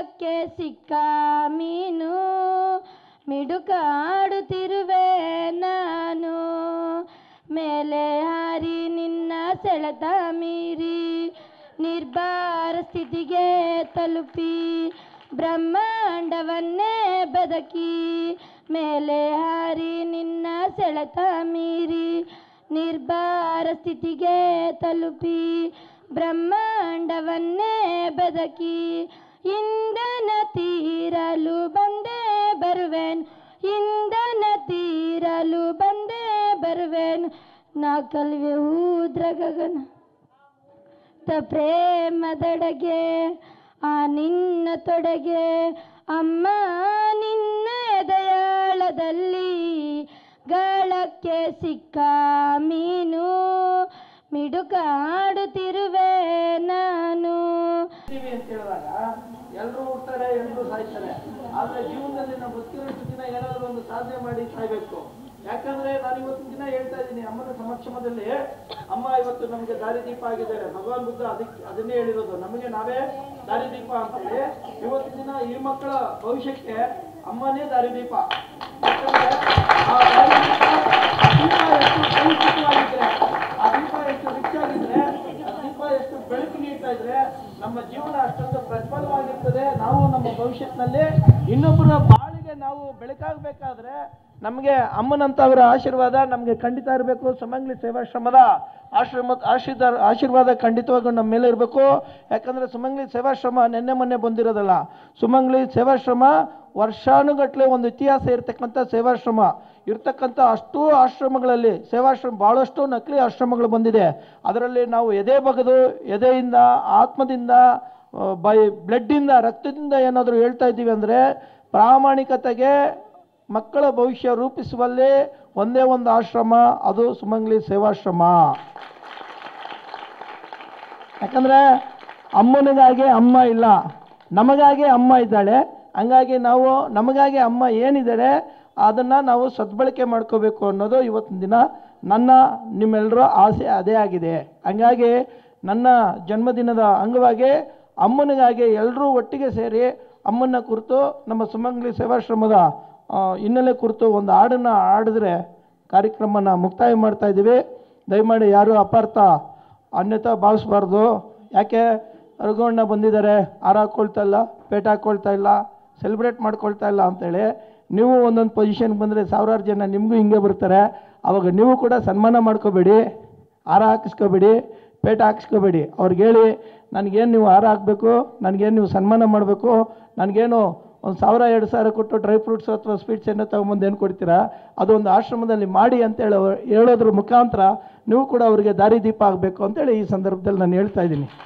ಗಾಳಕ್ಕೆ ಸಿಕ್ಕ ಮೀನು ಮಿಡುಕಾಡುತ್ತಿರುವೆ ನಾನು ಮೇಲೆ ಹಾರಿ ನಿನ್ನ ಸೆಳೆತ ಮೀರಿ ನಿರ್ಭಾರ ಸ್ಥಿತಿಗೆ ತಲುಪಿ ಬ್ರಹ್ಮಾಂಡವನ್ನೇ ಬದಕಿ ಮೇಲೆ ಹಾರಿ ನಿನ್ನ ಸೆಳೆತ ಮೀರಿ ನಿರ್ಭಾರ ಸ್ಥಿತಿಗೆ ತಲುಪಿ ಬ್ರಹ್ಮಾಂಡವನ್ನೇ ಬದಕಿ ಇಂಧನ ತೀರಲು ಬಂದೇ ಬರುವೆನು ಇಂಧನ ತೀರಲು ಬಂದೇ ಬರುವೆನು ನಾ ಕಲ್ವೆ ಊದ್ರ ಗಗನ ತ ಪ್ರೇಮದೊಡಗೆ ಆ ನಿನ್ನ ತೊಡಗೆ ಅಮ್ಮ ನಿನ್ನ ಎದೆಯಾಳದಲ್ಲಿ ಗಾಳಕ್ಕೆ ಸಿಕ್ಕ ಮೀನು ಮಿಡುಕಾಡುತ್ತಿರುವೆ ನಾನು ಇದ್ದೀವಿ ಅಂತ ಹೇಳಿದಾಗ ಎಲ್ಲರೂ ಹುಡ್ತಾರೆ ಎಲ್ಲರೂ ಸಾಯ್ತಾರೆ ಆದ್ರೆ ಜೀವನದಲ್ಲಿ ನಾವು ಬದುಕಿರೋಷ್ಟು ದಿನ ಏನಾದರೂ ಒಂದು ಸಾಧನೆ ಮಾಡಿ ಸಾಯ್ಬೇಕು ಯಾಕಂದ್ರೆ ನಾನು ಇವತ್ತಿನ ದಿನ ಹೇಳ್ತಾ ಇದ್ದೀನಿ ಅಮ್ಮನ ಸಮಕ್ಷಮದಲ್ಲಿ ಅಮ್ಮ ಇವತ್ತು ನಮಗೆ ದಾರಿದೀಪ ಆಗಿದ್ದಾರೆ ಭಗವಾನ್ ಬುದ್ಧ ಅದಕ್ಕೆ ಅದನ್ನೇ ಹೇಳಿರೋದು ನಮಗೆ ನಾವೇ ದಾರಿದೀಪ ಅಂತೇಳಿ ಇವತ್ತಿನ ದಿನ ಈ ಮಕ್ಕಳ ಭವಿಷ್ಯಕ್ಕೆ ಅಮ್ಮನೇ ದಾರಿದೀಪ ಯಾಕಂದ್ರೆ ಆ ದಾರಿದೀಪ ಆ ದೀಪ ಎಷ್ಟು ಕೈಶಿಕವಾಗಿದ್ರೆ ಆ ದೀಪ ಎಷ್ಟು ರಿಚ್ ಆಗಿದ್ರೆ ಆ ದೀಪ ಎಷ್ಟು ಬೆಳಕು ನೀಡ್ತಾ ಇದ್ರೆ ನಮ್ಮ ಜೀವನ ಅಷ್ಟೊಂದು ಪ್ರಜ್ವಲವಾಗಿರ್ತದೆ ನಾವು ನಮ್ಮ ಭವಿಷ್ಯತ್ನಲ್ಲಿ ಇನ್ನೊಬ್ಬರ ಬಾಳಿಗೆ ನಾವು ಬೆಳಕಾಗಬೇಕಾದ್ರೆ ನಮಗೆ ಅಮ್ಮನಂತವರ ಆಶೀರ್ವಾದ ನಮಗೆ ಖಂಡಿತ ಇರಬೇಕು ಸುಮಂಗ್ಲಿ ಸೇವಾಶ್ರಮದ ಆಶ್ರಮ ಆಶೀರ್ವಾದ ಆಶೀರ್ವಾದ ಖಂಡಿತವಾಗೂ ನಮ್ಮ ಮೇಲೆ ಇರಬೇಕು ಯಾಕಂದ್ರೆ ಸುಮಂಗ್ಲಿ ಸೇವಾಶ್ರಮ ನಿನ್ನೆ ಮೊನ್ನೆ ಬಂದಿರೋದಲ್ಲ ಸುಮಂಗ್ಲಿ ಸೇವಾಶ್ರಮ ವರ್ಷಾನುಗಟ್ಟಲೆ ಒಂದು ಇತಿಹಾಸ ಇರತಕ್ಕಂಥ ಸೇವಾಶ್ರಮ ಇರ್ತಕ್ಕಂಥ ಅಷ್ಟೂ ಆಶ್ರಮಗಳಲ್ಲಿ ಸೇವಾಶ್ರಮ ಭಾಳಷ್ಟು ನಕಲಿ ಆಶ್ರಮಗಳು ಬಂದಿದೆ ಅದರಲ್ಲಿ ನಾವು ಎದೆ ಬಗೆದು ಎದೆಯಿಂದ ಆತ್ಮದಿಂದ ಆ, ಬೈ ಬ್ಲಡ್ಡಿಂದ ರಕ್ತದಿಂದ ಏನಾದರೂ ಹೇಳ್ತಾ ಇದ್ದೀವಿ ಅಂದರೆ ಪ್ರಾಮಾಣಿಕತೆಗೆ ಮಕ್ಕಳ ಭವಿಷ್ಯ ರೂಪಿಸುವಲ್ಲಿ ಒಂದೇ ಒಂದು ಆಶ್ರಮ ಅದು ಸುಮಂಗ್ಲಿ ಸೇವಾಶ್ರಮ ಯಾಕಂದರೆ ಅಮ್ಮನಿಗಾಗಿ ಅಮ್ಮ ಇಲ್ಲ ನಮಗಾಗಿ ಅಮ್ಮ ಇದ್ದಾಳೆ ಹಂಗಾಗಿ ನಾವು ನಮಗಾಗಿ ಅಮ್ಮ ಏನಿದ್ದಾಳೆ ಅದನ್ನು ನಾವು ಸದ್ಬಳಕೆ ಮಾಡ್ಕೋಬೇಕು ಅನ್ನೋದು ಇವತ್ತಿನ ದಿನ ನನ್ನ ನಿಮ್ಮೆಲ್ಲರ ಆಸೆ ಅದೇ ಆಗಿದೆ ಹಂಗಾಗಿ ನನ್ನ ಜನ್ಮದಿನದ ಅಂಗವಾಗಿ ಅಮ್ಮನಿಗಾಗಿ ಎಲ್ಲರೂ ಒಟ್ಟಿಗೆ ಸೇರಿ ಅಮ್ಮನ ಕುರಿತು ನಮ್ಮ ಸುಮಂಗ್ಲಿ ಸೇವಾಶ್ರಮದ ಆ, ಹಿನ್ನೆಲೆ ಕುರಿತು ಒಂದು ಹಾಡನ್ನು ಹಾಡಿದ್ರೆ ಕಾರ್ಯಕ್ರಮನ ಮುಕ್ತಾಯ ಮಾಡ್ತಾ ಇದ್ದೀವಿ ದಯಮಾಡಿ ಯಾರೂ ಅಪಾರ್ಥ ಅನ್ಯತಾ ಭಾವಿಸ್ಬಾರ್ದು ಯಾಕೆ ಅರ್ಗಣ್ಣ ಬಂದಿದ್ದಾರೆ ಹಾರ ಹಾಕ್ಕೊಳ್ತಾ ಇಲ್ಲ ಪೇಟ ಹಾಕ್ಕೊಳ್ತಾ ಇಲ್ಲ ಸೆಲೆಬ್ರೇಟ್ ಮಾಡ್ಕೊಳ್ತಾ ಇಲ್ಲ ಅಂತೇಳಿ ನೀವು ಒಂದೊಂದು ಪೊಸಿಷನ್ಗೆ ಬಂದರೆ ಸಾವಿರಾರು ಜನ ನಿಮಗೂ ಹಿಂಗೆ ಬರ್ತಾರೆ ಅವಾಗ ನೀವು ಕೂಡ ಸನ್ಮಾನ ಮಾಡ್ಕೋಬೇಡಿ ಹಾರ ಹಾಕಿಸ್ಕೋಬೇಡಿ ಪೇಟ ಹಾಕಿಸ್ಕೋಬೇಡಿ ಅವ್ರಿಗೆ ಹೇಳಿ ನನಗೇನು ನೀವು ಹಾರ ಹಾಕಬೇಕು ನನಗೇನು ನೀವು ಸನ್ಮಾನ ಮಾಡಬೇಕು ನನಗೇನು ಒಂದು ಸಾವಿರ ಎರಡು ಸಾವಿರ ಕೊಟ್ಟು ಡ್ರೈ ಫ್ರೂಟ್ಸ್ ಅಥವಾ ಸ್ವೀಟ್ಸ್ ಏನೋ ತಗೊಂಬಂದು ಏನು ಕೊಡ್ತೀರಾ ಅದೊಂದು ಆಶ್ರಮದಲ್ಲಿ ಮಾಡಿ ಅಂತೇಳಿ ಅವ್ರು ಹೇಳೋದ್ರ ಮುಖಾಂತರ ನೀವು ಕೂಡ ಅವರಿಗೆ ದಾರಿದೀಪ ಆಗಬೇಕು ಅಂತೇಳಿ ಈ ಸಂದರ್ಭದಲ್ಲಿ ನಾನು ಹೇಳ್ತಾ ಇದ್ದೀನಿ